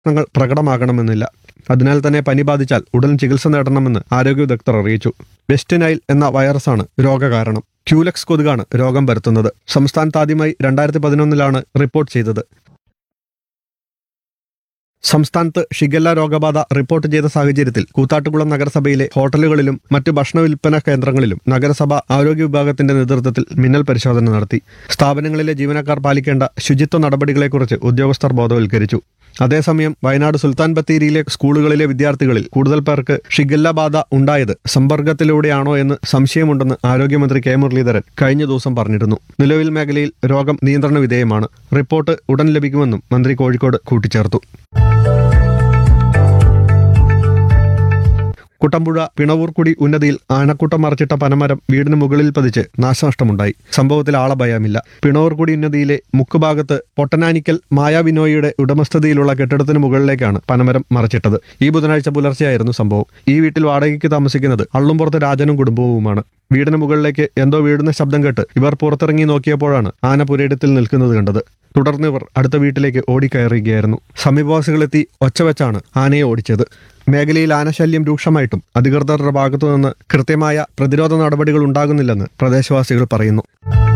ലക്ഷണങ്ങൾ പ്രകടമാകണമെന്നില്ല അതിനാൽ തന്നെ പനി ബാധിച്ചാൽ ഉടൻ ചികിത്സ നേടണമെന്ന് ആരോഗ്യ വിദഗ്ധർ അറിയിച്ചു വെസ്റ്റ് നൈൽ എന്ന വൈറസാണ് രോഗകാരണം ക്യൂലക്സ് കൊതുകാണ് രോഗം പരത്തുന്നത് സംസ്ഥാനത്ത് ആദ്യമായി രണ്ടായിരത്തി പതിനൊന്നിലാണ് റിപ്പോർട്ട് ചെയ്തത് സംസ്ഥാനത്ത് ഷിഗല്ല രോഗബാധ റിപ്പോർട്ട് ചെയ്ത സാഹചര്യത്തിൽ കൂത്താട്ടുകുളം നഗരസഭയിലെ ഹോട്ടലുകളിലും മറ്റ് ഭക്ഷണ വിൽപ്പന കേന്ദ്രങ്ങളിലും നഗരസഭ ആരോഗ്യ വിഭാഗത്തിന്റെ നേതൃത്വത്തിൽ മിന്നൽ പരിശോധന നടത്തി സ്ഥാപനങ്ങളിലെ ജീവനക്കാർ പാലിക്കേണ്ട ശുചിത്വ നടപടികളെക്കുറിച്ച് ഉദ്യോഗസ്ഥർ ബോധവൽക്കരിച്ചു അതേസമയം വയനാട് സുൽത്താൻ ബത്തേരിയിലെ സ്കൂളുകളിലെ വിദ്യാർത്ഥികളിൽ കൂടുതൽ പേർക്ക് ഷിഗല്ല ബാധ ഉണ്ടായത് സമ്പർക്കത്തിലൂടെയാണോ എന്ന് സംശയമുണ്ടെന്ന് ആരോഗ്യമന്ത്രി കെ മുരളീധരൻ കഴിഞ്ഞ ദിവസം പറഞ്ഞിരുന്നു നിലവിൽ മേഖലയിൽ രോഗം നിയന്ത്രണ വിധേയമാണ് റിപ്പോർട്ട് ഉടൻ ലഭിക്കുമെന്നും മന്ത്രി കോഴിക്കോട് കൂട്ടിച്ചേർത്തു കുട്ടമ്പുഴ പിണവൂർക്കുടി ഉന്നതിയിൽ ആനക്കൂട്ടം മറച്ചിട്ട പനമരം വീടിന് മുകളിൽ പതിച്ച് നാശനഷ്ടമുണ്ടായി സംഭവത്തിൽ ആളഭയമില്ല പിണവൂർക്കുടി ഉന്നതിയിലെ മുക്കുഭാഗത്ത് പൊട്ടനാനിക്കൽ മായാവിനോയിയുടെ ഉടമസ്ഥതയിലുള്ള കെട്ടിടത്തിന് മുകളിലേക്കാണ് പനമരം മറച്ചിട്ടത് ഈ ബുധനാഴ്ച പുലർച്ചെയായിരുന്നു സംഭവം ഈ വീട്ടിൽ വാടകയ്ക്ക് താമസിക്കുന്നത് അള്ളുംപുറത്ത് രാജനും കുടുംബവുമാണ് വീടിന് മുകളിലേക്ക് എന്തോ വീടുന്ന ശബ്ദം കേട്ട് ഇവർ പുറത്തിറങ്ങി നോക്കിയപ്പോഴാണ് ആന പുരയിടത്തിൽ നിൽക്കുന്നത് കണ്ടത് തുടർന്ന് ഇവർ അടുത്ത വീട്ടിലേക്ക് ഓടിക്കയറുകയായിരുന്നു സമീപവാസികളെത്തി ഒച്ചവെച്ചാണ് ആനയെ ഓടിച്ചത് മേഖലയിൽ ആനശല്യം രൂക്ഷമായിട്ടും അധികൃതരുടെ ഭാഗത്തുനിന്ന് കൃത്യമായ പ്രതിരോധ നടപടികൾ ഉണ്ടാകുന്നില്ലെന്ന് പ്രദേശവാസികൾ പറയുന്നു